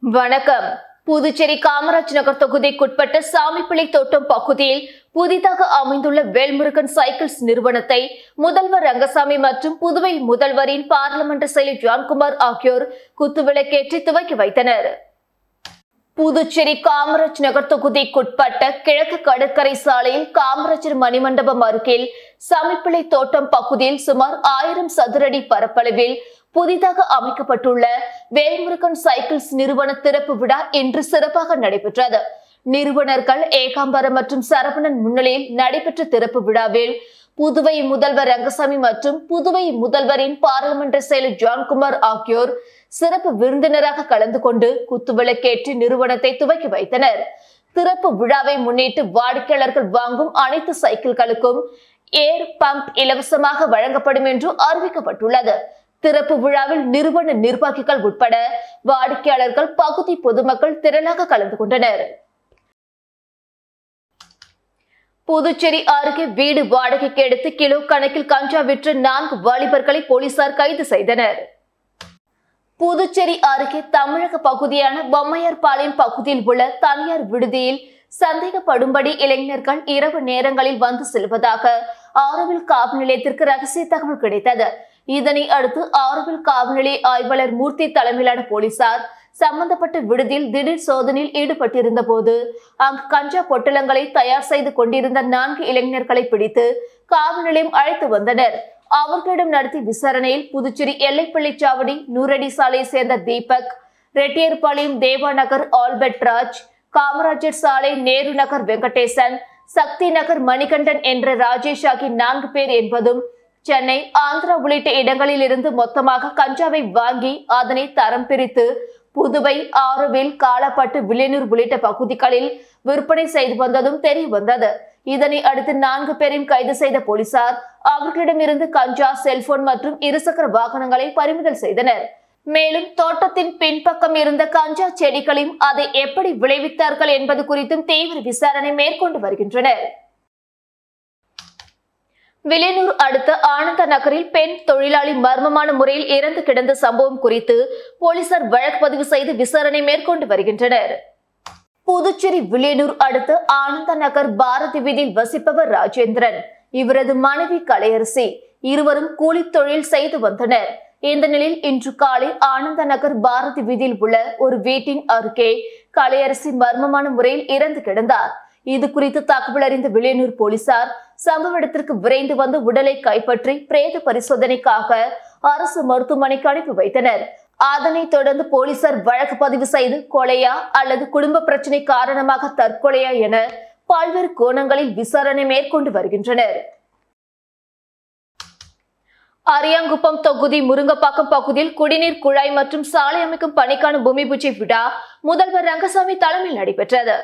வணக்கம் புதுச்சேரி காமராஜ் நகர் தொகுதிக்குட்பட்ட சாமிப்பிள்ளை தோட்டம் பகுதியில் புதிதாக அமைந்துள்ள வேல்முருகன் சைக்கிள்ஸ் நிறுவனத்தை முதல்வர் ரங்கசாமி மற்றும் புதுவை முதல்வரின் பார்லிமெண்ட் செயலர் ஜான்குமார் ஆகியோர் குத்துவிளக்கேற்றி துவக்கி வைத்தனர் புதுச்சேரி காமராஜ் நகர் தொகுதிக்குட்பட்ட கிழக்கு கடற்கரை சாலையில் காமராஜர் மணிமண்டபம் அருகில் சமிப்பிள்ளை தோட்டம் பகுதியில் சுமார் ஆயிரம் சதுரடி பரப்பளவில் புதிதாக அமைக்கப்பட்டுள்ள வேல்முருகன் சைக்கிள்ஸ் நிறுவன திறப்பு விழா இன்று சிறப்பாக நடைபெற்றது நிறுவனர்கள் ஏகாம்பரம் மற்றும் சரவணன் முன்னிலையில் நடைபெற்ற திறப்பு விழாவில் புதுவை முதல்வர் ரங்கசாமி மற்றும் புதுவை முதல்வரின் பாராளுமன்ற செயலர் ஜான்குமார் ஆகியோர் சிறப்பு விருந்தினராக கலந்து கொண்டு குத்துவிளக்கேற்றி நிறுவனத்தை துவக்கி வைத்தனர் திறப்பு விழாவை முன்னிட்டு வாடிக்கையாளர்கள் வாங்கும் அனைத்து சைக்கிள்களுக்கும் ஏர் பம்ப் இலவசமாக வழங்கப்படும் என்று அறிவிக்கப்பட்டுள்ளது திறப்பு விழாவில் நிறுவன நிர்வாகிகள் உட்பட வாடிக்கையாளர்கள் பகுதி பொதுமக்கள் திரளாக கலந்து கொண்டனர் புதுச்சேரி அருகே வீடு வாடகைக்கு எடுத்து கிலோ கணக்கில் கஞ்சா விற்ற நான்கு வாலிபர்களை போலீசார் கைது செய்தனர் புதுச்சேரி அருகே தமிழக பகுதியான பொம்மையார்பாளையம் பகுதியில் உள்ள தனியார் விடுதியில் சந்தேகப்படும்படி இளைஞர்கள் இரவு நேரங்களில் வந்து செல்வதாக ஆரோவில் காவல் நிலையத்திற்கு ரகசிய தகவல் கிடைத்தது இதனை அடுத்து ஆரோவில் காவல் நிலைய ஆய்வாளர் மூர்த்தி தலைமையிலான போலீசார் சம்பந்தப்பட்ட விடுதியில் திடீர் சோதனையில் ஈடுபட்டிருந்த போது அங்கு கஞ்சா பொட்டலங்களை தயார் செய்து கொண்டிருந்த நான்கு இளைஞர்களை பிடித்து காவல் நிலையம் அழைத்து வந்தனர் அவர்களிடம் நடத்திய விசாரணையில் புதுச்சேரி எல்லைப்பள்ளி சாவடி நூறடி சாலையை சேர்ந்த தீபக் ரெட்டியர்பாளையம் தேவா நகர் ஆல்பர்ட் ராஜ் காமராஜர் சாலை நேரு நகர் வெங்கடேசன் சக்தி நகர் மணிகண்டன் என்ற ராஜேஷ் ஆகிய நான்கு பேர் என்பதும் சென்னை ஆந்திரா உள்ளிட்ட இடங்களில் இருந்து மொத்தமாக கஞ்சாவை வாங்கி அதனை தரம் பிரித்து புதுவை ஆரோவில் காலப்பட்டு வில்லியனூர் உள்ளிட்ட பகுதிகளில் விற்பனை செய்து வந்ததும் தெரிய வந்தது இதனை அடுத்து நான்கு பேரையும் கைது செய்த போலீசார் அவர்களிடமிருந்து கஞ்சா செல்போன் மற்றும் இருசக்கர வாகனங்களை பறிமுதல் செய்தனர் மேலும் தோட்டத்தின் பின்பக்கம் இருந்த கஞ்சா செடிகளையும் அதை எப்படி விளைவித்தார்கள் என்பது குறித்தும் தீவிர விசாரணை மேற்கொண்டு வருகின்றனர் வில்லியனூர் அடுத்த ஆனந்த நகரில் பெண் தொழிலாளி மர்மமான முறையில் இறந்து கிடந்த சம்பவம் குறித்து போலீசார் வழக்கு பதிவு செய்து விசாரணை மேற்கொண்டு வருகின்றனர் புதுச்சேரி வில்லியனூர் அடுத்த ஆனந்த நகர் பாரதி வீதியில் வசிப்பவர் ராஜேந்திரன் இவரது மனைவி கலையரசி இருவரும் கூலி தொழில் செய்து வந்தனர் இந்த நிலையில் இன்று காலை ஆனந்த நகர் பாரதி வீதியில் உள்ள ஒரு வீட்டின் அருகே கலையரசி மர்மமான முறையில் இறந்து கிடந்தார் இது குறித்து தகவல் அறிந்த வில்லியனூர் போலீசார் சம்பவ இடத்திற்கு விரைந்து வந்து உடலை கைப்பற்றி பிரேத பரிசோதனைக்காக அரசு மருத்துவமனைக்கு அனுப்பி வைத்தனர் அதனைத் தொடர்ந்து போலீசார் வழக்கு பதிவு செய்து கொலையா அல்லது குடும்ப பிரச்சனை காரணமாக தற்கொலையா என பல்வேறு கோணங்களில் விசாரணை மேற்கொண்டு வருகின்றனர் அரியாங்குப்பம் தொகுதி முருங்கப்பாக்கம் பகுதியில் குடிநீர் குழாய் மற்றும் சாலை அமைக்கும் பணிக்கான பூமி பூஜை விழா முதல்வர் ரங்கசாமி தலைமையில் நடைபெற்றது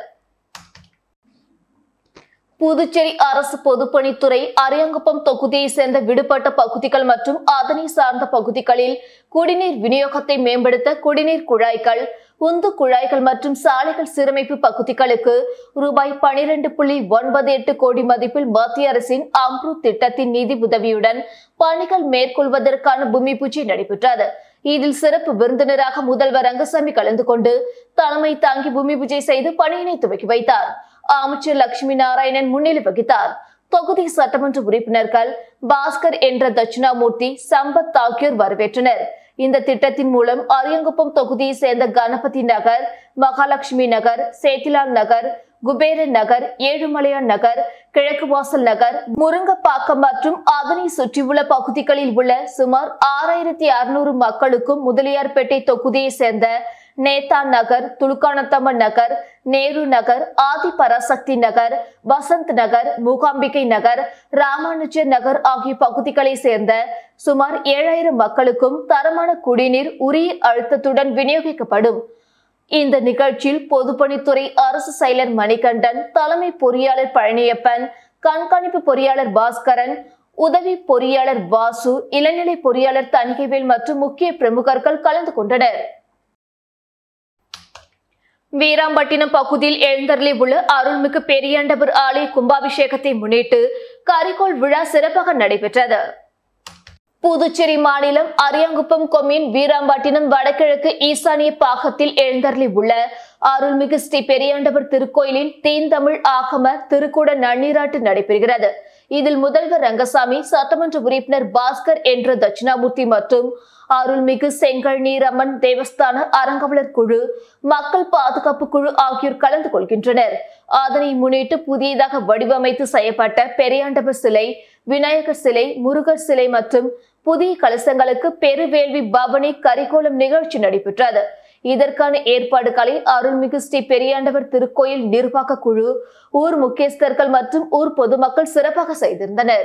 புதுச்சேரி அரசு பொதுப்பணித்துறை அரியாங்குப்பம் தொகுதியை சேர்ந்த விடுபட்ட பகுதிகள் மற்றும் அதனை சார்ந்த பகுதிகளில் குடிநீர் விநியோகத்தை மேம்படுத்த குடிநீர் குழாய்கள் உந்து குழாய்கள் மற்றும் சாலைகள் சீரமைப்பு பகுதிகளுக்கு ரூபாய் பனிரெண்டு புள்ளி ஒன்பது எட்டு கோடி மதிப்பில் மத்திய அரசின் அம்ருத் திட்டத்தின் நிதி உதவியுடன் பணிகள் மேற்கொள்வதற்கான பூமி பூஜை நடைபெற்றது இதில் சிறப்பு விருந்தினராக முதல்வர் ரங்கசாமி கலந்து கொண்டு தலைமை தாங்கி பூமி பூஜை செய்து பணியினை துவக்கி வைத்தார் அமைச்சர் லட்சுமி நாராயணன் முன்னிலை வகித்தார் தொகுதி சட்டமன்ற உறுப்பினர்கள் பாஸ்கர் என்ற தட்சிணாமூர்த்தி சம்பத் ஆகியோர் வரவேற்றனர் இந்த திட்டத்தின் மூலம் அரியங்குப்பம் தொகுதியை சேர்ந்த கணபதி நகர் மகாலட்சுமி நகர் சேத்திலால் நகர் குபேரன் நகர் ஏழுமலையான் நகர் கிழக்கு வாசல் நகர் முருங்கப்பாக்கம் மற்றும் அதனை சுற்றியுள்ள பகுதிகளில் உள்ள சுமார் ஆறாயிரத்தி அறுநூறு மக்களுக்கும் முதலியார்பேட்டை தொகுதியை சேர்ந்த நேதா நகர் துலுக்கானத்தம்மன் நகர் நேரு நகர் ஆதி பராசக்தி நகர் வசந்த் நகர் மூகாம்பிகை நகர் ராமானுஜர் நகர் ஆகிய பகுதிகளை சேர்ந்த சுமார் ஏழாயிரம் மக்களுக்கும் தரமான குடிநீர் உரிய அழுத்தத்துடன் விநியோகிக்கப்படும் இந்த நிகழ்ச்சியில் பொதுப்பணித்துறை அரசு செயலர் மணிகண்டன் தலைமை பொறியாளர் பழனியப்பன் கண்காணிப்பு பொறியாளர் பாஸ்கரன் உதவி பொறியாளர் வாசு இளநிலை பொறியாளர் தணிகைவேல் மற்றும் முக்கிய பிரமுகர்கள் கலந்து கொண்டனர் வீராம்பட்டினம் பகுதியில் எழுந்தருளி உள்ள அருள்மிகு பெரியாண்டவர் ஆலய கும்பாபிஷேகத்தை முன்னிட்டு கரிகோள் விழா சிறப்பாக நடைபெற்றது புதுச்சேரி மாநிலம் அரியாங்குப்பம் கொம்யூன் வீராம்பட்டினம் வடகிழக்கு ஈசானிய பாகத்தில் எழுந்தருளி உள்ள அருள்மிகு ஸ்ரீ பெரியாண்டவர் திருக்கோயிலில் தீந்தமிழ் ஆகம திருக்கூட நன்னீராட்டு நடைபெறுகிறது இதில் முதல்வர் ரங்கசாமி சட்டமன்ற உறுப்பினர் பாஸ்கர் என்ற தட்சிணாமூர்த்தி மற்றும் அருள்மிகு செங்கல் நீரம்மன் தேவஸ்தான அறங்காவலர் குழு மக்கள் பாதுகாப்பு குழு ஆகியோர் கலந்து கொள்கின்றனர் அதனை முன்னிட்டு புதியதாக வடிவமைத்து செய்யப்பட்ட பெரியாண்டவர் சிலை விநாயகர் சிலை முருகர் சிலை மற்றும் புதிய கலசங்களுக்கு பெருவேள்வி பவனி கரிகோலம் நிகழ்ச்சி நடைபெற்றது இதற்கான ஏற்பாடுகளை அருள்மிகு ஸ்ரீ பெரியாண்டவர் திருக்கோயில் நிர்வாக குழு ஊர் முக்கியஸ்தர்கள் மற்றும் ஊர் பொதுமக்கள் சிறப்பாக செய்திருந்தனர்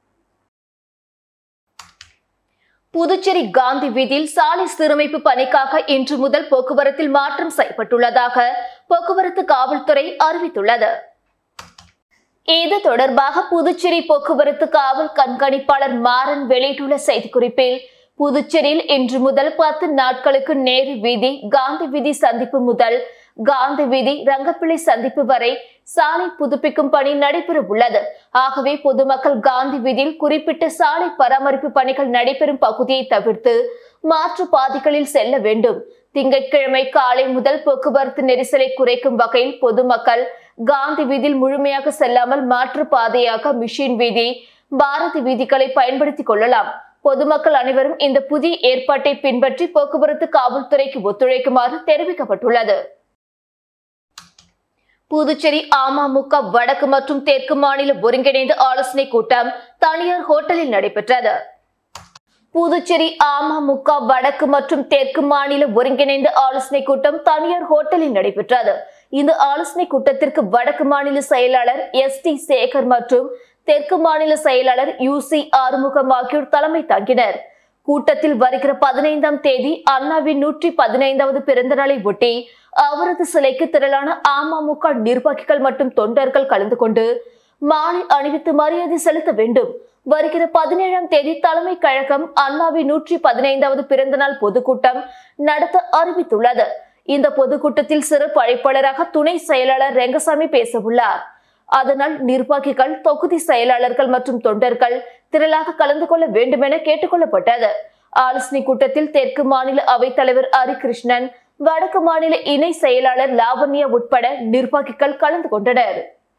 புதுச்சேரி காந்தி வீதியில் சாலை சீரமைப்பு பணிக்காக இன்று முதல் போக்குவரத்தில் மாற்றம் செய்யப்பட்டுள்ளதாக போக்குவரத்து காவல்துறை அறிவித்துள்ளது இது தொடர்பாக புதுச்சேரி போக்குவரத்து காவல் கண்காணிப்பாளர் மாறன் வெளியிட்டுள்ள செய்திக்குறிப்பில் புதுச்சேரியில் இன்று முதல் பத்து நாட்களுக்கு நேரு வீதி காந்தி வீதி சந்திப்பு முதல் காந்தி வீதி ரங்கப்பிள்ளை சந்திப்பு வரை சாலை புதுப்பிக்கும் பணி நடைபெற உள்ளது ஆகவே பொதுமக்கள் காந்தி வீதியில் குறிப்பிட்ட சாலை பராமரிப்பு பணிகள் நடைபெறும் பகுதியை தவிர்த்து மாற்று பாதைகளில் செல்ல வேண்டும் திங்கட்கிழமை காலை முதல் போக்குவரத்து நெரிசலை குறைக்கும் வகையில் பொதுமக்கள் காந்தி வீதியில் முழுமையாக செல்லாமல் மாற்று பாதையாக மிஷின் வீதி பாரதி வீதிகளை பயன்படுத்திக் கொள்ளலாம் பொதுமக்கள் அனைவரும் இந்த புதிய ஏற்பாட்டை பின்பற்றி போக்குவரத்து காவல்துறைக்கு ஒத்துழைக்குமாறு தெரிவிக்கப்பட்டுள்ளது புதுச்சேரி அமமுக வடக்கு மற்றும் தெற்கு மாநில ஒருங்கிணைந்த ஆலோசனை கூட்டம் தனியார் ஹோட்டலில் நடைபெற்றது புதுச்சேரி அமமுக வடக்கு மற்றும் தெற்கு மாநில ஒருங்கிணைந்த ஆலோசனை கூட்டம் தனியார் ஹோட்டலில் நடைபெற்றது இந்த ஆலோசனை கூட்டத்திற்கு வடக்கு மாநில செயலாளர் எஸ் டி சேகர் மற்றும் தெற்கு மாநில செயலாளர் யூ சி ஆறுமுகம் ஆகியோர் தலைமை தாங்கினர் கூட்டத்தில் வருகிற பதினைந்தாம் தேதி அண்ணாவின் நூற்றி பதினைந்தாவது பிறந்த நாளை ஒட்டி அவரது சிலைக்கு திரளான அமமுக நிர்வாகிகள் மற்றும் தொண்டர்கள் கலந்து கொண்டு மாலை அணிவித்து மரியாதை செலுத்த வேண்டும் வருகிற பதினேழாம் தேதி தலைமை கழகம் அண்ணாவின் நூற்றி பதினைந்தாவது பிறந்தநாள் பொதுக்கூட்டம் நடத்த அறிவித்துள்ளது இந்த பொதுக்கூட்டத்தில் சிறப்பு அழைப்பாளராக துணை செயலாளர் ரெங்கசாமி பேசவுள்ளார் அதனால் நிர்வாகிகள் தொகுதி செயலாளர்கள் மற்றும் தொண்டர்கள் திரளாக கலந்து கொள்ள வேண்டும் என கேட்டுக்கொள்ளப்பட்டது ஆலோசனை கூட்டத்தில் தெற்கு மாநில அவைத்தலைவர் ஹரிகிருஷ்ணன் வடக்கு மாநில இணை செயலாளர் லாவண்யா உட்பட நிர்வாகிகள் கலந்து கொண்டனர்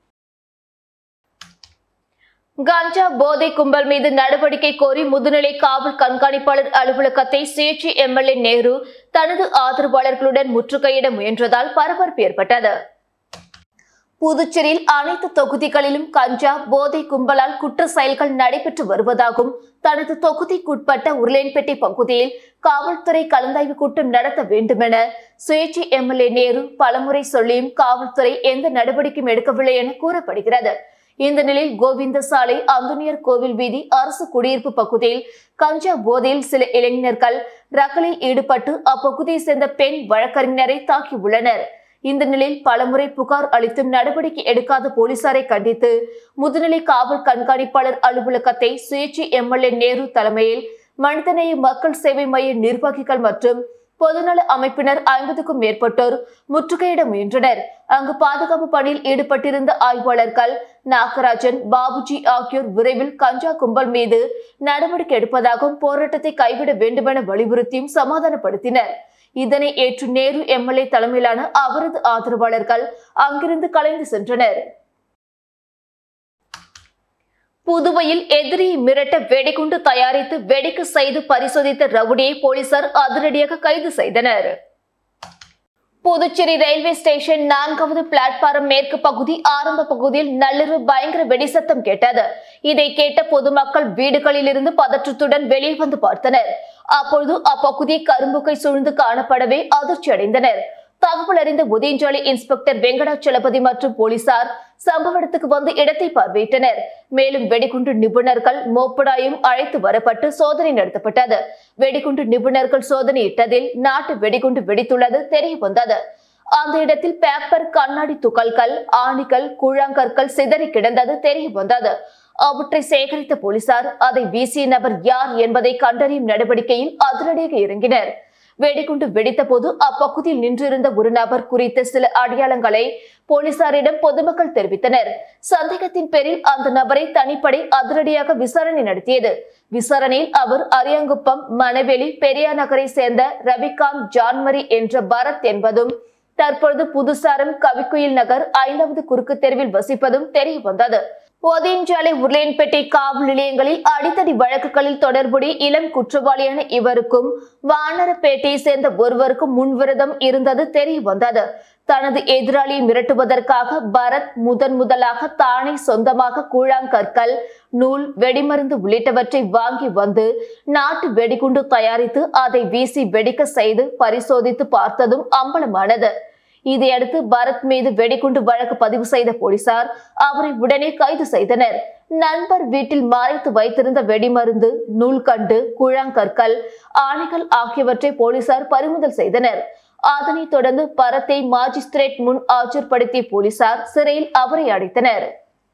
கஞ்சா போதை கும்பல் மீது நடவடிக்கை கோரி முதுநிலை காவல் கண்காணிப்பாளர் அலுவலகத்தை சுயேட்சை எம்எல்ஏ நேரு தனது ஆதரவாளர்களுடன் முற்றுகையிட முயன்றதால் பரபரப்பு ஏற்பட்டது புதுச்சேரியில் அனைத்து தொகுதிகளிலும் கஞ்சா போதை கும்பலால் குற்ற செயல்கள் நடைபெற்று வருவதாகவும் தனது தொகுதிக்குட்பட்ட உருளையன்பேட்டை பகுதியில் காவல்துறை கலந்தாய்வு கூட்டம் நடத்த வேண்டுமென சுயேட்சை எம்எல்ஏ நேரு பலமுறை சொல்லியும் காவல்துறை எந்த நடவடிக்கையும் எடுக்கவில்லை என கூறப்படுகிறது இந்த நிலையில் கோவிந்த சாலை அந்தோனியர் கோவில் வீதி அரசு குடியிருப்பு பகுதியில் கஞ்சா போதையில் சில இளைஞர்கள் ரகலில் ஈடுபட்டு அப்பகுதியை சேர்ந்த பெண் வழக்கறிஞரை தாக்கியுள்ளனர் இந்த நிலையில் பலமுறை புகார் அளித்தும் நடவடிக்கை எடுக்காத போலீசாரை கண்டித்து முதுநிலை காவல் கண்காணிப்பாளர் அலுவலகத்தை சுயேட்சை எம்எல்ஏ நேரு தலைமையில் மனிதநேய மக்கள் சேவை மைய நிர்வாகிகள் மற்றும் பொதுநல அமைப்பினர் ஐம்பதுக்கும் மேற்பட்டோர் முற்றுகையிட முயன்றனர் அங்கு பாதுகாப்பு பணியில் ஈடுபட்டிருந்த ஆய்வாளர்கள் நாகராஜன் பாபுஜி ஆகியோர் விரைவில் கஞ்சா கும்பல் மீது நடவடிக்கை எடுப்பதாகவும் போராட்டத்தை கைவிட வேண்டுமென வலியுறுத்தியும் சமாதானப்படுத்தினர் இதனை ஏற்று நேரு எம்எல்ஏ தலைமையிலான அவரது ஆதரவாளர்கள் அங்கிருந்து கலைந்து சென்றனர் புதுவையில் எதிரியை மிரட்ட வெடிகுண்டு தயாரித்து வெடிக்க செய்து பரிசோதித்த ரவுடியை போலீசார் அதிரடியாக கைது செய்தனர் புதுச்சேரி ரயில்வே ஸ்டேஷன் நான்காவது பிளாட்பாரம் மேற்கு பகுதி ஆரம்ப பகுதியில் நள்ளிரவு பயங்கர வெடிசத்தம் கேட்டது இதை கேட்ட பொதுமக்கள் வீடுகளில் இருந்து பதற்றத்துடன் வெளியே வந்து பார்த்தனர் அப்பொழுது அப்பகுதி கரும்புகை சூழ்ந்து காணப்படவே அதிர்ச்சி அடைந்தனர் தகவல் அறிந்த உதயஞ்சாலை இன்ஸ்பெக்டர் வெங்கடாச்சலபதி மற்றும் போலீசார் சம்பவ இடத்துக்கு வந்து இடத்தை பார்வையிட்டனர் மேலும் வெடிகுண்டு நிபுணர்கள் மோப்படாயும் அழைத்து வரப்பட்டு சோதனை நடத்தப்பட்டது வெடிகுண்டு நிபுணர்கள் சோதனையிட்டதில் நாட்டு வெடிகுண்டு வெடித்துள்ளது தெரிய வந்தது அந்த இடத்தில் பேப்பர் கண்ணாடி துகள்கள் ஆணிகள் கூழாங்கற்கள் சிதறி கிடந்தது தெரிய வந்தது அவற்றை சேகரித்த போலீசார் அதை வீசிய நபர் யார் என்பதை கண்டறியும் நடவடிக்கையில் அதிரடியாக இறங்கினர் வெடிகுண்டு வெடித்தபோது அப்பகுதியில் நின்றிருந்த ஒரு நபர் குறித்த சில அடையாளங்களை போலீசாரிடம் பொதுமக்கள் தெரிவித்தனர் சந்தேகத்தின் பேரில் அந்த நபரை தனிப்படை அதிரடியாக விசாரணை நடத்தியது விசாரணையில் அவர் அரியாங்குப்பம் மணவெளி பெரியா நகரை சேர்ந்த ரவிகாந்த் ஜான்மரி என்ற பரத் என்பதும் தற்பொழுது புதுசாரம் கவிக்குயில் நகர் ஐந்தாவது குறுக்கு தெருவில் வசிப்பதும் தெரிய வந்தது ஒதியஞ்சாலை உருளையன்பேட்டை காவல் நிலையங்களில் அடித்தடி வழக்குகளில் தொடர்புடைய இளம் குற்றவாளியான இவருக்கும் வானரப்பேட்டையை சேர்ந்த ஒருவருக்கும் முன்விரதம் இருந்தது தெரிய வந்தது தனது எதிராளியை மிரட்டுவதற்காக பரத் முதன் முதலாக தானே சொந்தமாக கூழாங்கற்கள் நூல் வெடிமருந்து உள்ளிட்டவற்றை வாங்கி வந்து நாட்டு வெடிகுண்டு தயாரித்து அதை வீசி வெடிக்க செய்து பரிசோதித்து பார்த்ததும் அம்பலமானது இதையடுத்து பரத் மீது வெடிகுண்டு வழக்கு பதிவு செய்த போலீசார் அவரை உடனே கைது செய்தனர் நண்பர் வீட்டில் மறைத்து வைத்திருந்த வெடிமருந்து நூல்கண்டு கூழாங்கற்கள் ஆணைகள் ஆகியவற்றை போலீசார் பறிமுதல் செய்தனர் அதனைத் தொடர்ந்து பரத்தை மாஜிஸ்திரேட் முன் ஆஜர்படுத்திய போலீசார் சிறையில் அவரை அடைத்தனர்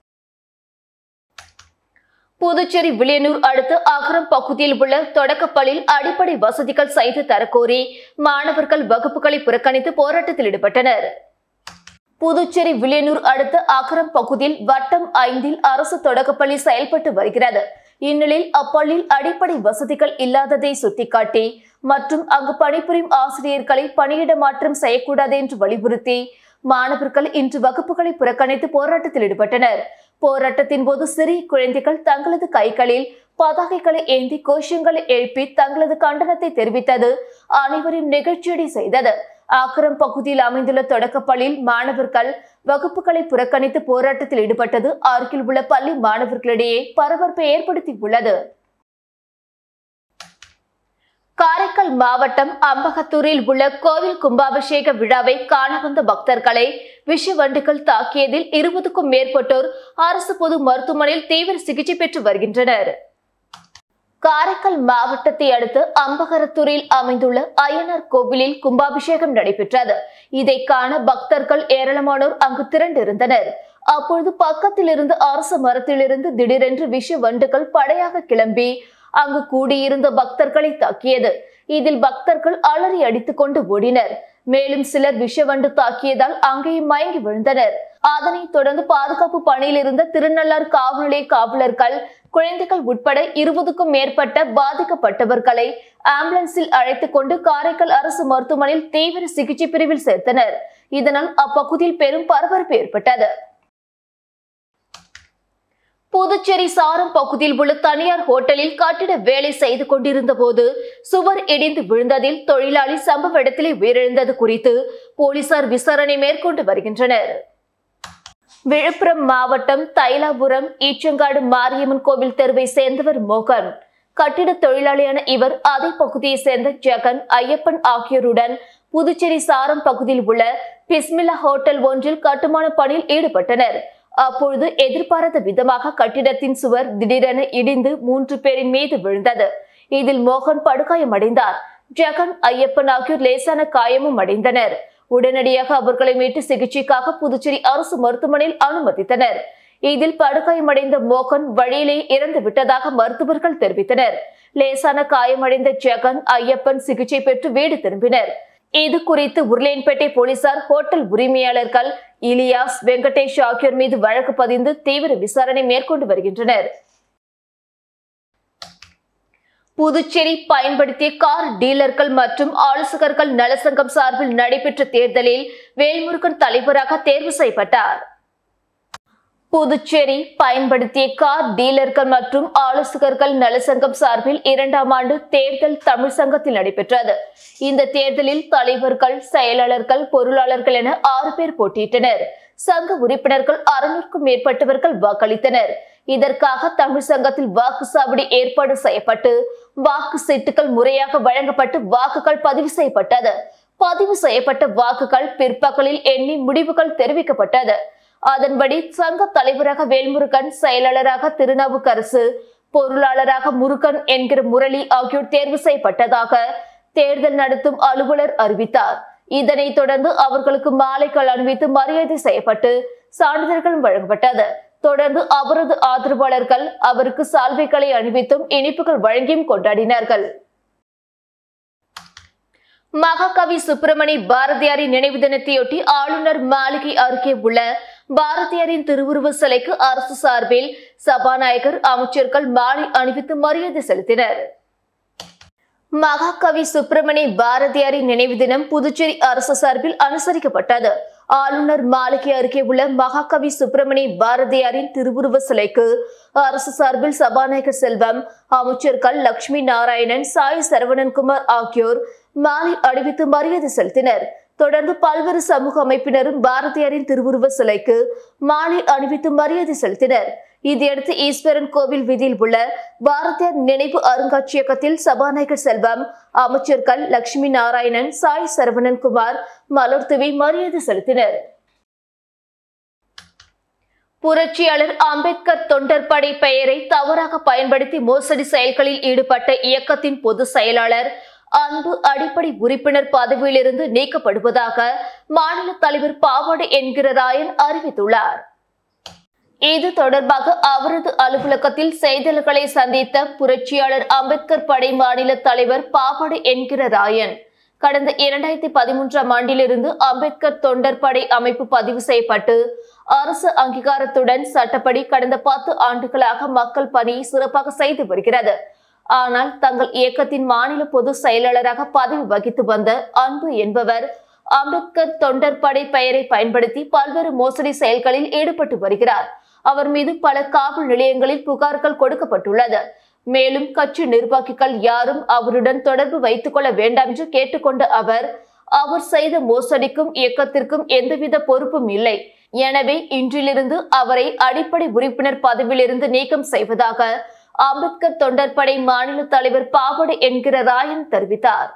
புதுச்சேரி வில்லியனூர் அடுத்த அகரம் பகுதியில் உள்ள தொடக்கப்பள்ளியில் அடிப்படை வசதிகள் செய்து தரக்கோரி மாணவர்கள் வகுப்புகளை புறக்கணித்து போராட்டத்தில் ஈடுபட்டனர் புதுச்சேரி வில்லியனூர் அடுத்த அகரம் பகுதியில் வட்டம் ஐந்தில் அரசு தொடக்கப்பள்ளி செயல்பட்டு வருகிறது இந்நிலையில் அப்பள்ளியில் அடிப்படை வசதிகள் இல்லாததை சுட்டிக்காட்டி மற்றும் அங்கு பணிபுரியும் ஆசிரியர்களை பணியிட மாற்றம் செய்யக்கூடாது என்று வலியுறுத்தி மாணவர்கள் இன்று வகுப்புகளை புறக்கணித்து போராட்டத்தில் ஈடுபட்டனர் போராட்டத்தின் போது சிறிய குழந்தைகள் தங்களது கைகளில் பதாகைகளை ஏந்தி கோஷங்களை எழுப்பி தங்களது கண்டனத்தை தெரிவித்தது அனைவரையும் நிகழ்ச்சியடை செய்தது ஆக்கிரம் பகுதியில் அமைந்துள்ள தொடக்கப்பள்ளியில் மாணவர்கள் வகுப்புகளை புறக்கணித்து போராட்டத்தில் ஈடுபட்டது அருகில் உள்ள பள்ளி மாணவர்களிடையே பரபரப்பை ஏற்படுத்தி உள்ளது காரைக்கால் மாவட்டம் அம்பகத்தூரில் உள்ள கோவில் கும்பாபிஷேக விழாவை காண வந்த பக்தர்களை விஷவண்டுகள் தாக்கியதில் இருபதுக்கும் மேற்பட்டோர் அரசு பொது மருத்துவமனையில் தீவிர சிகிச்சை பெற்று வருகின்றனர் காரைக்கால் மாவட்டத்தை அடுத்து அம்பகரத்தூரில் அமைந்துள்ள அய்யனார் கோவிலில் கும்பாபிஷேகம் நடைபெற்றது இதை காண பக்தர்கள் ஏராளமானோர் அங்கு திரண்டிருந்தனர் அப்பொழுது பக்கத்தில் இருந்து அரச மரத்திலிருந்து திடீரென்று விஷ வண்டுகள் படையாக கிளம்பி அங்கு கூடியிருந்த பக்தர்களை தாக்கியது இதில் பக்தர்கள் அலறி அடித்துக் கொண்டு ஓடினர் மேலும் சிலர் விஷவண்டு தாக்கியதால் அங்கேயும் மயங்கி விழுந்தனர் அதனைத் தொடர்ந்து பாதுகாப்பு பணியில் இருந்த திருநள்ளார் காவல் நிலைய காவலர்கள் குழந்தைகள் உட்பட இருபதுக்கும் மேற்பட்ட பாதிக்கப்பட்டவர்களை ஆம்புலன்ஸில் அழைத்துக் கொண்டு காரைக்கால் அரசு மருத்துவமனையில் தீவிர சிகிச்சை பிரிவில் சேர்த்தனர் இதனால் அப்பகுதியில் பெரும் பரபரப்பு ஏற்பட்டது புதுச்சேரி சாரம் பகுதியில் உள்ள தனியார் ஹோட்டலில் கட்டிட வேலை செய்து கொண்டிருந்த போது சுவர் இடிந்து விழுந்ததில் தொழிலாளி சம்பவ இடத்திலே உயிரிழந்தது குறித்து போலீசார் விசாரணை மேற்கொண்டு வருகின்றனர் விழுப்புரம் மாவட்டம் தைலாபுரம் ஈச்சங்காடு மாரியம்மன் கோவில் தெருவை சேர்ந்தவர் மோகன் கட்டிட தொழிலாளியான இவர் அதே பகுதியை சேர்ந்த ஜெகன் ஐயப்பன் ஆகியோருடன் புதுச்சேரி சாரம் பகுதியில் உள்ள பிஸ்மில்லா ஹோட்டல் ஒன்றில் கட்டுமான பணியில் ஈடுபட்டனர் அப்பொழுது எதிர்பாராத விதமாக கட்டிடத்தின் சுவர் திடீரென இடிந்து மூன்று பேரின் மீது விழுந்தது இதில் மோகன் படுகாயமடைந்தார் ஜெகன் ஐயப்பன் ஆகியோர் லேசான காயமும் அடைந்தனர் உடனடியாக அவர்களை மீட்டு சிகிச்சைக்காக புதுச்சேரி அரசு மருத்துவமனையில் அனுமதித்தனர் இதில் படுகாயமடைந்த மோகன் வழியிலே இறந்து விட்டதாக மருத்துவர்கள் தெரிவித்தனர் லேசான காயமடைந்த ஜெகன் ஐயப்பன் சிகிச்சை பெற்று வீடு திரும்பினர் இது குறித்து உருளையன்பேட்டை போலீசார் ஹோட்டல் உரிமையாளர்கள் இலியாஸ் வெங்கடேஷ் ஆகியோர் மீது வழக்கு பதிந்து தீவிர விசாரணை மேற்கொண்டு வருகின்றனர் புதுச்சேரி பயன்படுத்திய கார் டீலர்கள் மற்றும் ஆலோசகர்கள் நலசங்கம் சார்பில் நடைபெற்ற தேர்தலில் வேல்முருகன் தலைவராக தேர்வு செய்யப்பட்டார் புதுச்சேரி பயன்படுத்திய கார் டீலர்கள் மற்றும் ஆலோசகர்கள் நலசங்கம் சார்பில் இரண்டாம் ஆண்டு தேர்தல் தமிழ் சங்கத்தில் நடைபெற்றது இந்த தேர்தலில் தலைவர்கள் செயலாளர்கள் பொருளாளர்கள் என ஆறு பேர் போட்டியிட்டனர் சங்க உறுப்பினர்கள் அறுநூறுக்கும் மேற்பட்டவர்கள் வாக்களித்தனர் இதற்காக தமிழ் சங்கத்தில் வாக்குச்சாவடி ஏற்பாடு செய்யப்பட்டு வாக்கு சீட்டுகள் முறையாக வழங்கப்பட்டு வாக்குகள் பதிவு செய்யப்பட்டது பதிவு செய்யப்பட்ட வாக்குகள் பிற்பகலில் எண்ணி முடிவுகள் தெரிவிக்கப்பட்டது அதன்படி சங்க தலைவராக வேல்முருகன் செயலாளராக திருநாவுக்கரசு பொருளாளராக முருகன் என்கிற முரளி ஆகியோர் தேர்வு செய்யப்பட்டதாக தேர்தல் நடத்தும் அலுவலர் அறிவித்தார் இதனைத் தொடர்ந்து அவர்களுக்கு மாலைகள் அணிவித்து மரியாதை செய்யப்பட்டு சான்றிதழ்களும் வழங்கப்பட்டது தொடர்ந்து அவரது ஆதரவாளர்கள் அவருக்கு சால்வைகளை அணிவித்தும் இனிப்புகள் வழங்கியும் கொண்டாடினார்கள் மகாகவி சுப்பிரமணி பாரதியாரின் நினைவு தினத்தையொட்டி ஆளுநர் மாளிகை அருகே உள்ள பாரதியாரின் திருவுருவ சிலைக்கு அரசு சார்பில் சபாநாயகர் அமைச்சர்கள் மாலை அணிவித்து மரியாதை செலுத்தினர் மகாகவி சுப்பிரமணி பாரதியாரின் நினைவு தினம் புதுச்சேரி அரசு சார்பில் அனுசரிக்கப்பட்டது ஆளுநர் மாளிகை அருகே உள்ள மகாகவி சுப்பிரமணி பாரதியாரின் திருவுருவ சிலைக்கு அரசு சார்பில் சபாநாயகர் செல்வம் அமைச்சர்கள் லட்சுமி நாராயணன் சாய் சரவணன்குமார் ஆகியோர் மாலை அணிவித்து மரியாதை செலுத்தினர் தொடர்ந்து பல்வேறு சமூக அமைப்பினரும் பாரதியாரின் திருவுருவ சிலைக்கு மாலை அணிவித்து மரியாதை செலுத்தினர் இதையடுத்து ஈஸ்வரன் கோவில் வீதியில் உள்ள பாரதியார் நினைவு அருங்காட்சியகத்தில் சபாநாயகர் செல்வம் அமைச்சர்கள் லட்சுமி நாராயணன் சாய் சரவணன் குமார் மலர் தூவி மரியாதை செலுத்தினர் புரட்சியாளர் அம்பேத்கர் தொண்டர்படை பெயரை தவறாக பயன்படுத்தி மோசடி செயல்களில் ஈடுபட்ட இயக்கத்தின் பொதுச் செயலாளர் அன்பு அடிப்படை உறுப்பினர் பதவியிலிருந்து நீக்கப்படுவதாக மாநில தலைவர் பாவாடு என்கிற ராயன் அறிவித்துள்ளார் இது தொடர்பாக அவரது அலுவலகத்தில் செய்தியாளர்களை சந்தித்த புரட்சியாளர் அம்பேத்கர் படை மாநில தலைவர் பாவாடு என்கிற ராயன் கடந்த இரண்டாயிரத்தி பதிமூன்றாம் ஆண்டிலிருந்து அம்பேத்கர் தொண்டர் படை அமைப்பு பதிவு செய்யப்பட்டு அரசு அங்கீகாரத்துடன் சட்டப்படி கடந்த பத்து ஆண்டுகளாக மக்கள் பணியை சிறப்பாக செய்து வருகிறது ஆனால் தங்கள் இயக்கத்தின் மாநில பொதுச் செயலாளராக பதவி வகித்து வந்த அன்பு என்பவர் அம்பேத்கர் தொண்டர் படை பெயரை பயன்படுத்தி பல்வேறு மோசடி செயல்களில் ஈடுபட்டு வருகிறார் அவர் மீது பல காவல் நிலையங்களில் புகார்கள் கொடுக்கப்பட்டுள்ளது மேலும் கட்சி நிர்வாகிகள் யாரும் அவருடன் தொடர்பு வைத்துக் கொள்ள வேண்டாம் என்று கேட்டுக்கொண்ட அவர் அவர் செய்த மோசடிக்கும் இயக்கத்திற்கும் எந்தவித பொறுப்பும் இல்லை எனவே இன்றிலிருந்து அவரை அடிப்படை உறுப்பினர் பதவியிலிருந்து நீக்கம் செய்வதாக அம்பேத்கர் தொண்டர்படை மாநில தலைவர் பாவடு என்கிற ராயன் தெரிவித்தார்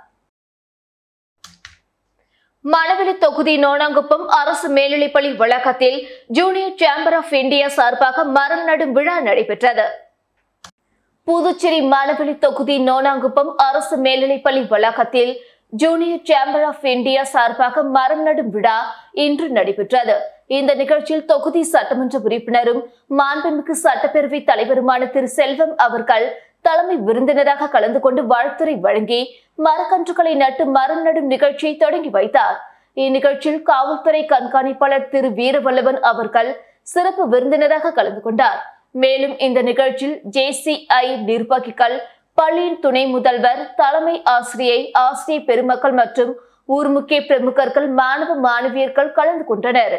மணவெளி தொகுதி நோனாங்குப்பம் அரசு மேல்நிலைப்பள்ளி வளாகத்தில் ஜூனியர் சேம்பர் ஆஃப் இந்தியா சார்பாக மரம் நடும் விழா நடைபெற்றது புதுச்சேரி மணவெளி தொகுதி நோனாங்குப்பம் அரசு மேல்நிலைப்பள்ளி வளாகத்தில் ஜூனியர் சேம்பர் ஆஃப் இந்தியா சார்பாக மரம் நடும் விழா இன்று நடைபெற்றது இந்த நிகழ்ச்சியில் தொகுதி சட்டமன்ற உறுப்பினரும் மாண்புமிகு சட்டப்பேரவை தலைவருமான திரு செல்வம் அவர்கள் தலைமை விருந்தினராக கலந்து கொண்டு வாழ்த்துரை வழங்கி மரக்கன்றுகளை நட்டு மரம் நடும் நிகழ்ச்சியை தொடங்கி வைத்தார் இந்நிகழ்ச்சியில் காவல்துறை கண்காணிப்பாளர் திரு வீரவல்லவன் அவர்கள் சிறப்பு விருந்தினராக கலந்து கொண்டார் மேலும் இந்த நிகழ்ச்சியில் ஜேசிஐ நிர்வாகிகள் பள்ளியின் துணை முதல்வர் தலைமை ஆசிரியை ஆசிரிய பெருமக்கள் மற்றும் ஊர் முக்கிய பிரமுகர்கள் மாணவ மாணவியர்கள் கலந்து கொண்டனர்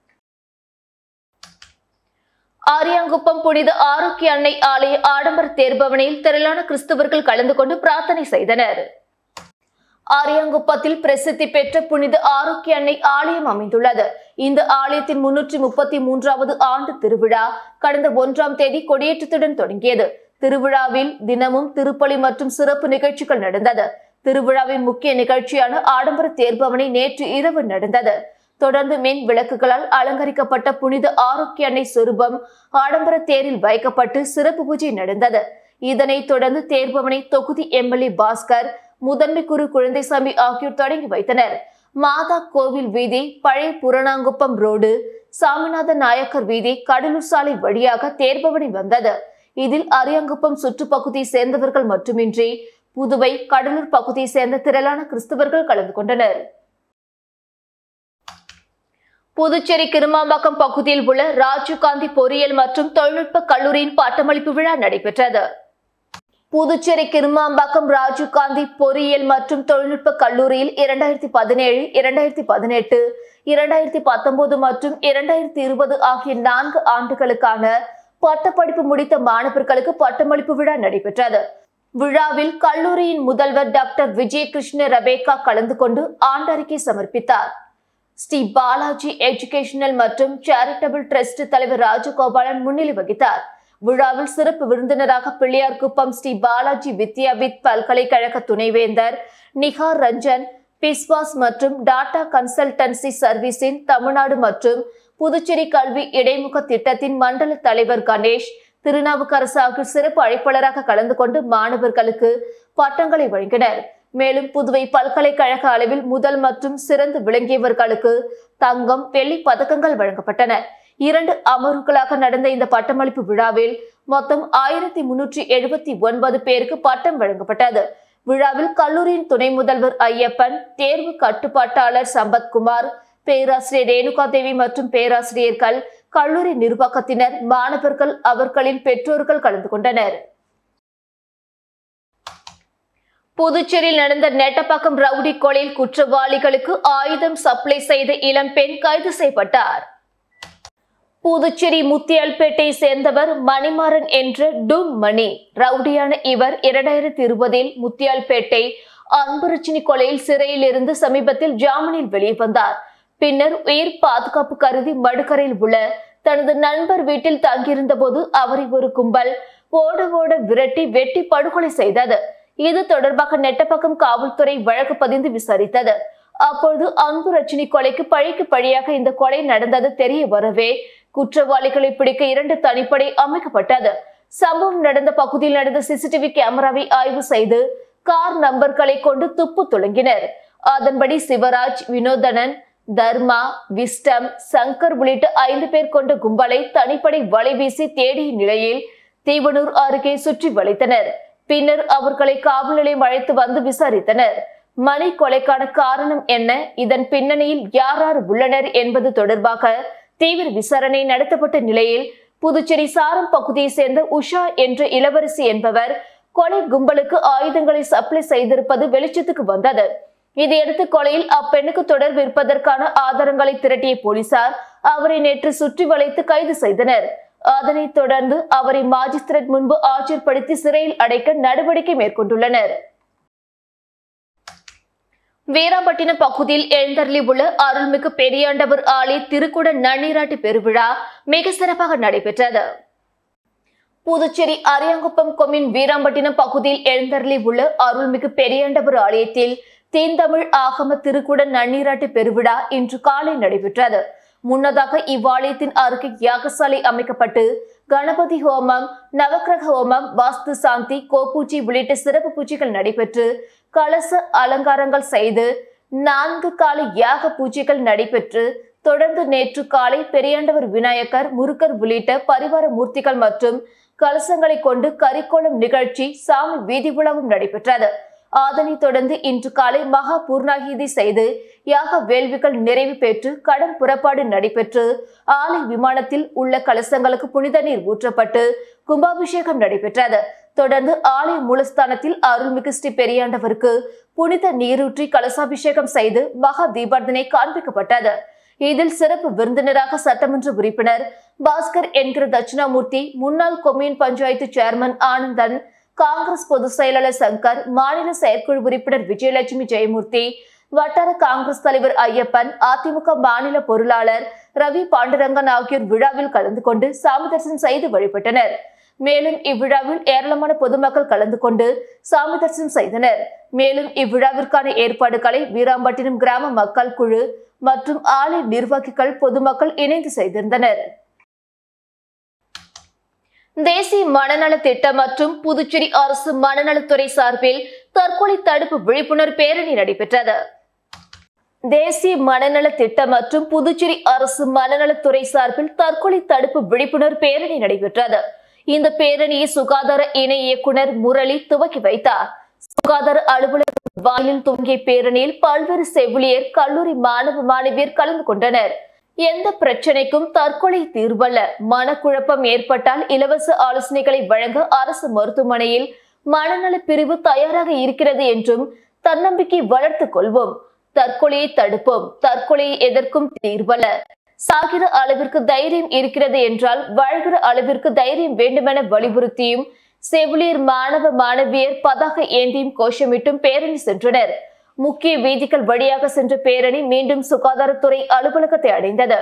ஆரியாங்குப்பம் புனித ஆரோக்கிய அன்னை ஆலய ஆடம்பர தேர்பவனியில் திரளான கிறிஸ்தவர்கள் கலந்து கொண்டு பிரார்த்தனை செய்தனர் ஆரியாங்குப்பத்தில் பிரசித்தி பெற்ற புனித ஆரோக்கிய அன்னை ஆலயம் அமைந்துள்ளது இந்த ஆலயத்தின் முன்னூற்றி முப்பத்தி மூன்றாவது ஆண்டு திருவிழா கடந்த ஒன்றாம் தேதி கொடியேற்றத்துடன் தொடங்கியது திருவிழாவில் தினமும் திருப்பலி மற்றும் சிறப்பு நிகழ்ச்சிகள் நடந்தது திருவிழாவின் முக்கிய நிகழ்ச்சியான ஆடம்பர தேர்பவனி நேற்று இரவு நடந்தது தொடர்ந்து மின் விளக்குகளால் அலங்கரிக்கப்பட்ட புனித ஆரோக்கிய அன்னை சொரூபம் ஆடம்பர தேரில் வைக்கப்பட்டு சிறப்பு பூஜை நடந்தது இதனைத் தொடர்ந்து தேர்பவனை தொகுதி எம்எல்ஏ பாஸ்கர் முதன்மை குரு குழந்தைசாமி ஆகியோர் தொடங்கி வைத்தனர் மாதா கோவில் வீதி பழைய புறநாங்குப்பம் ரோடு சாமிநாத நாயக்கர் வீதி கடலூர் சாலை வழியாக தேர்பவனி வந்தது இதில் அரியாங்குப்பம் சுற்றுப்பகுதியை சேர்ந்தவர்கள் மட்டுமின்றி புதுவை கடலூர் பகுதியை சேர்ந்த திரளான கிறிஸ்தவர்கள் கலந்து கொண்டனர் புதுச்சேரி கிருமாம்பாக்கம் பகுதியில் உள்ள ராஜீவ்காந்தி பொறியியல் மற்றும் தொழில்நுட்ப கல்லூரியின் பட்டமளிப்பு விழா நடைபெற்றது புதுச்சேரி கிருமாம்பாக்கம் ராஜீவ்காந்தி பொறியியல் மற்றும் தொழில்நுட்ப கல்லூரியில் இரண்டாயிரத்தி பதினேழு இரண்டாயிரத்தி பதினெட்டு இரண்டாயிரத்தி பத்தொன்பது மற்றும் இரண்டாயிரத்தி இருபது ஆகிய நான்கு ஆண்டுகளுக்கான பட்டப்படிப்பு முடித்த மாணவர்களுக்கு பட்டமளிப்பு விழா நடைபெற்றது விழாவில் கல்லூரியின் முதல்வர் டாக்டர் விஜயகிருஷ்ண ரபேகா கலந்து கொண்டு ஆண்டறிக்கை சமர்ப்பித்தார் ஸ்ரீ பாலாஜி எஜுகேஷனல் மற்றும் சேரிட்டபிள் டிரஸ்ட் தலைவர் ராஜகோபாலன் முன்னிலை வகித்தார் விழாவில் சிறப்பு விருந்தினராக பிள்ளையார்குப்பம் ஸ்ரீ பாலாஜி வித்யாவித் பல்கலைக்கழக துணைவேந்தர் நிகார் ரஞ்சன் பிஸ்வாஸ் மற்றும் டாடா கன்சல்டன்சி சர்வீஸின் தமிழ்நாடு மற்றும் புதுச்சேரி கல்வி இடைமுக திட்டத்தின் மண்டல தலைவர் கணேஷ் திருநாவுக்கரசு ஆகியோர் சிறப்பு அழைப்பாளராக கலந்து கொண்டு மாணவர்களுக்கு பட்டங்களை வழங்கினர் மேலும் புதுவை பல்கலைக்கழக அளவில் முதல் மற்றும் சிறந்து விளங்கியவர்களுக்கு தங்கம் வெள்ளி பதக்கங்கள் வழங்கப்பட்டன இரண்டு அமர்வுகளாக நடந்த இந்த பட்டமளிப்பு விழாவில் மொத்தம் ஆயிரத்தி முன்னூற்றி எழுபத்தி ஒன்பது பேருக்கு பட்டம் வழங்கப்பட்டது விழாவில் கல்லூரியின் துணை முதல்வர் ஐயப்பன் தேர்வு கட்டுப்பாட்டாளர் சம்பத்குமார் பேராசிரியர் ரேணுகா தேவி மற்றும் பேராசிரியர்கள் கல்லூரி நிர்வாகத்தினர் மாணவர்கள் அவர்களின் பெற்றோர்கள் கலந்து கொண்டனர் புதுச்சேரியில் நடந்த நெட்டப்பாக்கம் ரவுடி கொலையில் குற்றவாளிகளுக்கு ஆயுதம் சப்ளை செய்த இளம்பெண் கைது செய்யப்பட்டார் புதுச்சேரி முத்தியால்பேட்டை சேர்ந்தவர் மணிமாறன் என்ற டும் மணி ரவுடியான இவர் இரண்டாயிரத்தி இருபதில் முத்தியால்பேட்டை அன்புரட்சினி கொலையில் சிறையில் இருந்து சமீபத்தில் ஜாமீனில் வெளியே வந்தார் பின்னர் உயிர் பாதுகாப்பு கருதி மடுக்கரையில் உள்ள தனது நண்பர் வீட்டில் தங்கியிருந்த போது அவரை ஒரு கும்பல் ஓட ஓட விரட்டி வெட்டி படுகொலை செய்தது இது தொடர்பாக நெட்டப்பக்கம் காவல்துறை வழக்கு பதிந்து விசாரித்தது அப்பொழுது அன்பு ரச்சினி கொலைக்கு பழிக்கு பழியாக இந்த கொலை நடந்தது தெரிய வரவே குற்றவாளிகளை பிடிக்க இரண்டு தனிப்படை அமைக்கப்பட்டது சம்பவம் நடந்த பகுதியில் நடந்த சிசிடிவி கேமராவை ஆய்வு செய்து கார் நம்பர்களை கொண்டு துப்பு துளங்கினர் அதன்படி சிவராஜ் வினோதனன் தர்மா விஸ்டம் சங்கர் உள்ளிட்ட ஐந்து பேர் கொண்ட கும்பலை தனிப்படை வலைவீசி தேடிய நிலையில் தீவனூர் அருகே சுற்றி வளைத்தனர் பின்னர் அவர்களை காவல் நிலையம் அழைத்து வந்து விசாரித்தனர் மணி கொலைக்கான காரணம் என்ன இதன் பின்னணியில் யார் யார் உள்ளனர் என்பது தொடர்பாக தீவிர விசாரணை நடத்தப்பட்ட நிலையில் புதுச்சேரி சாரம் பகுதியை சேர்ந்த உஷா என்ற இளவரசி என்பவர் கொலை கும்பலுக்கு ஆயுதங்களை சப்ளை செய்திருப்பது வெளிச்சத்துக்கு வந்தது இதையடுத்து கொலையில் அப்பெண்ணுக்கு தொடர்பு இருப்பதற்கான ஆதாரங்களை திரட்டிய போலீசார் அவரை நேற்று சுற்றி வளைத்து கைது செய்தனர் அதனைத் தொடர்ந்து அவரை மாஜிஸ்திரேட் முன்பு ஆஜர்படுத்தி சிறையில் அடைக்க நடவடிக்கை மேற்கொண்டுள்ளனர் வீராம்பட்டினம் பகுதியில் எழுந்தருளி உள்ள அருள்மிகு பெரியாண்டவர் ஆலய திருக்குட நன்னீராட்டு பெருவிழா மிக சிறப்பாக நடைபெற்றது புதுச்சேரி அரியாங்குப்பம் கொம்மின் வீராம்பட்டினம் பகுதியில் எழுந்தருளி உள்ள அருள்மிகு பெரியாண்டவர் ஆலயத்தில் தீந்தமிழ் ஆகம திருக்குட நன்னீராட்டு பெருவிழா இன்று காலை நடைபெற்றது முன்னதாக இவ்வாலயத்தின் அருகே யாகசாலை அமைக்கப்பட்டு கணபதி ஹோமம் நவக்கிரக ஹோமம் வாஸ்து சாந்தி கோபூஜை உள்ளிட்ட சிறப்பு பூஜைகள் நடைபெற்று கலச அலங்காரங்கள் செய்து நான்கு கால யாக பூஜைகள் நடைபெற்று தொடர்ந்து நேற்று காலை பெரியாண்டவர் விநாயகர் முருகர் உள்ளிட்ட பரிவார மூர்த்திகள் மற்றும் கலசங்களை கொண்டு கரிக்கோளம் நிகழ்ச்சி சாமி வீதி உலாவும் நடைபெற்றது அதனைத் தொடர்ந்து இன்று காலை மகா பூர்ணாகிதி செய்து யாக வேள்விகள் நிறைவு பெற்று கடன் புறப்பாடு நடைபெற்று ஆலை விமானத்தில் உள்ள கலசங்களுக்கு புனித நீர் ஊற்றப்பட்டு கும்பாபிஷேகம் நடைபெற்றது தொடர்ந்து ஆலய மூலஸ்தானத்தில் அருள்மிகு ஸ்ரீ பெரியாண்டவருக்கு புனித நீரூற்றி கலசாபிஷேகம் செய்து மகா தீபார்த்தனை காண்பிக்கப்பட்டது இதில் சிறப்பு விருந்தினராக சட்டமன்ற உறுப்பினர் பாஸ்கர் என்கிற தட்சிணாமூர்த்தி முன்னாள் கொம்யூன் பஞ்சாயத்து சேர்மன் ஆனந்தன் காங்கிரஸ் பொதுச் செயலாளர் சங்கர் மாநில செயற்குழு உறுப்பினர் விஜயலட்சுமி ஜெயமூர்த்தி வட்டார காங்கிரஸ் தலைவர் ஐயப்பன் அதிமுக மாநில பொருளாளர் ரவி பாண்டுரங்கன் ஆகியோர் விழாவில் கலந்து கொண்டு சாமி தரிசனம் செய்து வழிபட்டனர் மேலும் இவ்விழாவில் ஏராளமான பொதுமக்கள் கலந்து கொண்டு சாமி தரிசனம் செய்தனர் மேலும் இவ்விழாவிற்கான ஏற்பாடுகளை வீராம்பட்டினம் கிராம மக்கள் குழு மற்றும் ஆலய நிர்வாகிகள் பொதுமக்கள் இணைந்து செய்திருந்தனர் தேசிய மனநல திட்டம் மற்றும் புதுச்சேரி அரசு மனநலத்துறை சார்பில் தற்கொலை தடுப்பு விழிப்புணர்வு பேரணி நடைபெற்றது தேசிய மனநல திட்டம் மற்றும் புதுச்சேரி அரசு மனநலத்துறை சார்பில் தற்கொலை தடுப்பு விழிப்புணர்வு பேரணி நடைபெற்றது இந்த பேரணியை சுகாதார இணை இயக்குனர் முரளி துவக்கி வைத்தார் சுகாதார அலுவலக வாயிலில் துவங்கிய பேரணியில் பல்வேறு செவிலியர் கல்லூரி மாணவ மாணவியர் கலந்து கொண்டனர் எந்த பிரச்சனைக்கும் தற்கொலை தீர்வல்ல மனக்குழப்பம் ஏற்பட்டால் இலவச ஆலோசனைகளை வழங்க அரசு மருத்துவமனையில் மனநல பிரிவு தயாராக இருக்கிறது என்றும் தன்னம்பிக்கை வளர்த்துக் கொள்வோம் தற்கொலையை தடுப்போம் தற்கொலையை எதற்கும் தீர்வல்ல சாகிற அளவிற்கு தைரியம் இருக்கிறது என்றால் வாழ்கிற அளவிற்கு தைரியம் வேண்டுமென வலியுறுத்தியும் செவிலியர் மாணவ மாணவியர் பதாக ஏந்தியும் கோஷமிட்டும் பேரணி சென்றனர் முக்கிய வீதிகள் வழியாக சென்ற பேரணி மீண்டும் சுகாதாரத்துறை அலுவலகத்தை அடைந்தது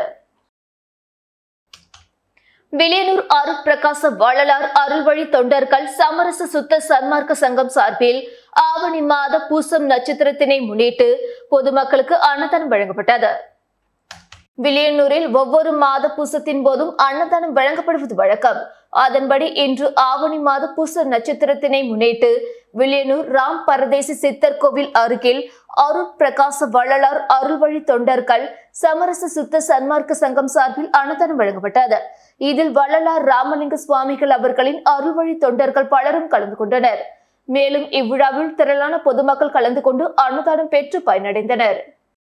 வில்லியனூர் அருட்பிரகாச வள்ளலார் அருள்வழி தொண்டர்கள் சமரச சுத்த சன்மார்க்க சங்கம் சார்பில் ஆவணி மாத பூசம் நட்சத்திரத்தினை முன்னிட்டு பொதுமக்களுக்கு அன்னதானம் வழங்கப்பட்டது வில்லியனூரில் ஒவ்வொரு மாத பூசத்தின் போதும் அன்னதானம் வழங்கப்படுவது வழக்கம் அதன்படி இன்று ஆவணி மாத பூச நட்சத்திரத்தினை முன்னிட்டு வில்லியனூர் ராம் பரதேசி சித்தர் கோவில் அருகில் அருள் பிரகாச வள்ளலார் அருள்வழி தொண்டர்கள் சமரச சுத்த சன்மார்க்க சங்கம் சார்பில் அன்னதானம் வழங்கப்பட்டது இதில் வள்ளலார் ராமலிங்க சுவாமிகள் அவர்களின் அருள்வழி தொண்டர்கள் பலரும் கலந்து கொண்டனர் மேலும் இவ்விழாவில் திரளான பொதுமக்கள் கலந்து கொண்டு அன்னதானம் பெற்று பயனடைந்தனர்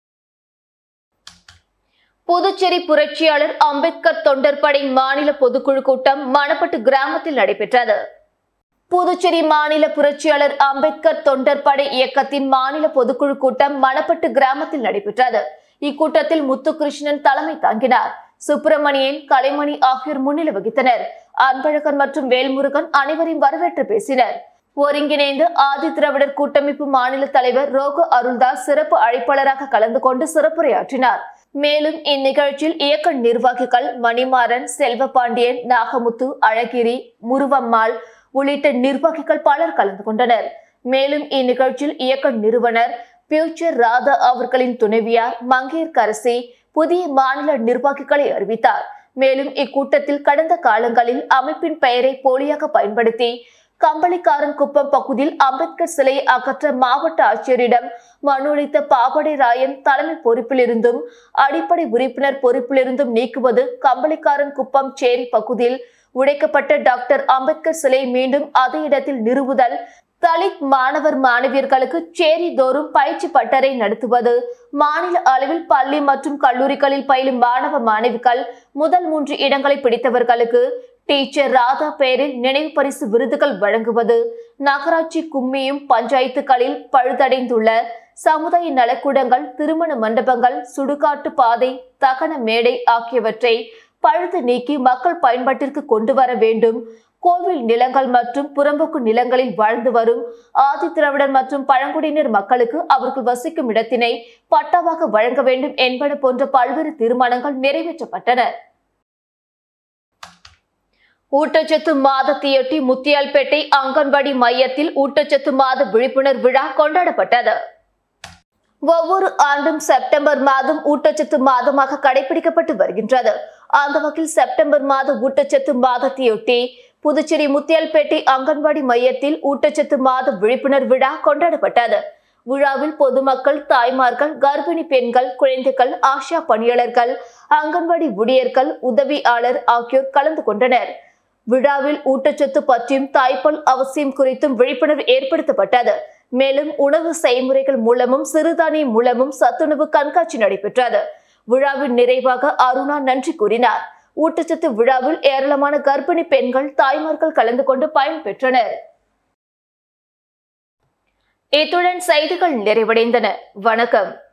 புதுச்சேரி புரட்சியாளர் அம்பேத்கர் தொண்டர்படை மாநில பொதுக்குழு கூட்டம் மணப்பட்டு கிராமத்தில் நடைபெற்றது புதுச்சேரி மாநில புரட்சியாளர் அம்பேத்கர் தொண்டர்படை இயக்கத்தின் மாநில பொதுக்குழு கூட்டம் மணப்பட்டு கிராமத்தில் நடைபெற்றது இக்கூட்டத்தில் முத்துகிருஷ்ணன் தலைமை தாங்கினார் சுப்பிரமணியன் கலைமணி ஆகியோர் முன்னிலை வகித்தனர் அன்பழகன் மற்றும் வேல்முருகன் அனைவரையும் வரவேற்று பேசினர் ஒருங்கிணைந்து ஆதி திராவிடர் கூட்டமைப்பு மாநில தலைவர் ரோகு அருள்தாஸ் சிறப்பு அழைப்பாளராக கலந்து கொண்டு சிறப்புரையாற்றினார் மேலும் இந்நிகழ்ச்சியில் இயக்க நிர்வாகிகள் மணிமாறன் செல்வபாண்டியன் நாகமுத்து அழகிரி முருவம்மாள் உள்ளிட்ட நிர்வாகிகள் பலர் கலந்து கொண்டனர் மேலும் இந்நிகழ்ச்சியில் இயக்க நிறுவனர் பியூச்சர் ராதா அவர்களின் துணைவியார் மங்கையர்கரசி புதிய மாநில நிர்வாகிகளை அறிவித்தார் மேலும் இக்கூட்டத்தில் கடந்த காலங்களில் அமைப்பின் பெயரை போலியாக பயன்படுத்தி கம்பளிக்காரன் குப்பம் பகுதியில் அம்பேத்கர் சிலையை அகற்ற மாவட்ட ஆட்சியரிடம் மனு அளித்த பாபடை ராயன் தலைமை பொறுப்பிலிருந்தும் அடிப்படை உறுப்பினர் பொறுப்பிலிருந்தும் நீக்குவது கம்பளிக்காரன் குப்பம் சேரி பகுதியில் உடைக்கப்பட்ட டாக்டர் அம்பேத்கர் சிலை மீண்டும் அதே இடத்தில் நிறுவுதல் தலித் மாணவர் மாணவியர்களுக்கு சேரி தோறும் பயிற்சி பட்டறை நடத்துவது மாநில அளவில் பள்ளி மற்றும் கல்லூரிகளில் பயிலும் மாணவ மாணவிகள் முதல் மூன்று இடங்களை பிடித்தவர்களுக்கு டீச்சர் ராதா பெயரில் நினைவு பரிசு விருதுகள் வழங்குவது நகராட்சி கும்மியும் பஞ்சாயத்துகளில் பழுதடைந்துள்ள சமுதாய நலக்கூடங்கள் திருமண மண்டபங்கள் சுடுகாட்டு பாதை தகன மேடை ஆகியவற்றை பழுது நீக்கி மக்கள் பயன்பாட்டிற்கு கொண்டு வர வேண்டும் கோவில் நிலங்கள் மற்றும் புறம்போக்கு நிலங்களில் வாழ்ந்து வரும் ஆதி திராவிடர் மற்றும் பழங்குடியினர் மக்களுக்கு அவர்கள் வசிக்கும் இடத்தினை பட்டாவாக வழங்க வேண்டும் என்பன போன்ற பல்வேறு தீர்மானங்கள் நிறைவேற்றப்பட்டன ஊட்டச்சத்து மாதத்தையொட்டி முத்தியால்பேட்டை அங்கன்வாடி மையத்தில் ஊட்டச்சத்து மாத விழிப்புணர்வு விழா கொண்டாடப்பட்டது ஒவ்வொரு ஆண்டும் செப்டம்பர் மாதம் ஊட்டச்சத்து மாதமாக கடைபிடிக்கப்பட்டு வருகின்றது அந்த வகையில் செப்டம்பர் மாத ஊட்டச்சத்து மாதத்தையொட்டி புதுச்சேரி முத்தியால்பேட்டை அங்கன்வாடி மையத்தில் ஊட்டச்சத்து மாத விழிப்புணர்வு விழா கொண்டாடப்பட்டது விழாவில் பொதுமக்கள் தாய்மார்கள் கர்ப்பிணி பெண்கள் குழந்தைகள் ஆஷா பணியாளர்கள் அங்கன்வாடி ஊழியர்கள் உதவியாளர் ஆகியோர் கலந்து கொண்டனர் விழாவில் ஊட்டச்சத்து பற்றியும் தாய்ப்பால் அவசியம் குறித்தும் விழிப்புணர்வு ஏற்படுத்தப்பட்டது மேலும் உணவு செய்முறைகள் மூலமும் சிறுதானியம் மூலமும் சத்துணவு கண்காட்சி நடைபெற்றது விழாவின் நிறைவாக அருணா நன்றி கூறினார் ஊட்டச்சத்து விழாவில் ஏராளமான கர்ப்பிணி பெண்கள் தாய்மார்கள் கலந்து கொண்டு பயன்பெற்றனர் இத்துடன் செய்திகள் நிறைவடைந்தன வணக்கம்